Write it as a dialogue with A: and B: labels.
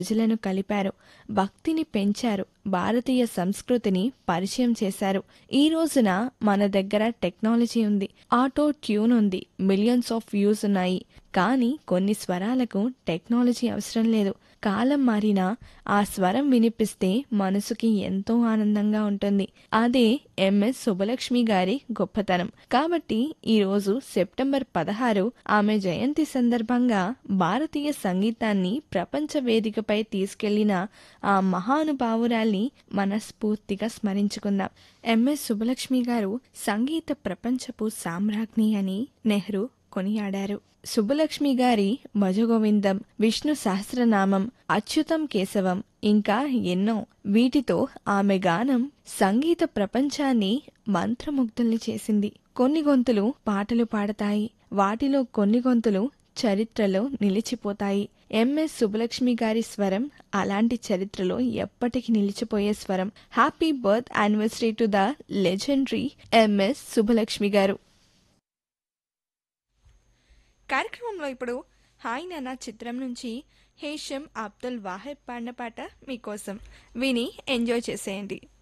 A: ప్రజలను కలిపారు భక్తిని పెంచారు భారతీయ సంస్కృతిని పరిచయం చేశారు ఈ రోజున మన దగ్గర టెక్నాలజీ ఉంది ఆటో ట్యూన్ ఉంది మిలియన్స్ ఆఫ్ వ్యూస్ ఉన్నాయి కానీ కొన్ని స్వరాలకు టెక్నాలజీ అవసరం లేదు కాలం మారినా ఆ స్వరం వినిపిస్తే మనసుకి ఎంతో ఆనందంగా ఉంటుంది అదే ఎంఎస్ సుబ్బలక్ష్మి గారి గొప్పతనం కాబట్టి ఈరోజు సెప్టెంబర్ పదహారు ఆమె జయంతి సందర్భంగా భారతీయ సంగీతాన్ని ప్రపంచ వేదికపై తీసుకెళ్లిన ఆ మహానుభావురాల్ని మనస్ఫూర్తిగా స్మరించుకుందాం ఎంఎస్ సుబ్బలక్ష్మి గారు సంగీత ప్రపంచపు సామ్రాజ్ఞి అని నెహ్రూ కొనియాడారు సుబ్బలక్ష్మి గారి భజగోవిందం విష్ణు సహస్రనామం అచ్యుతం కేశవం ఇంకా ఎన్నో వీటితో ఆమె గానం సంగీత ప్రపంచాన్ని మంత్రముగ్ధుల్ని చేసింది కొన్ని గొంతులు పాటలు పాడతాయి వాటిలో కొన్ని గొంతులు చరిత్రలో నిలిచిపోతాయి ఎంఎస్ సుబ్బలక్ష్మి గారి స్వరం అలాంటి చరిత్రలో ఎప్పటికీ నిలిచిపోయే స్వరం happy birth anniversary to the legendary MS Subbalakshmi garu కార్యక్రమంలో ఇప్పుడు హాయ్ నాన్న చిత్రం నుంచి హేషం అబ్దుల్ వాహెబ్ పాడిన పాట మీకోసం విని ఎంజాయ్ చేసేయండి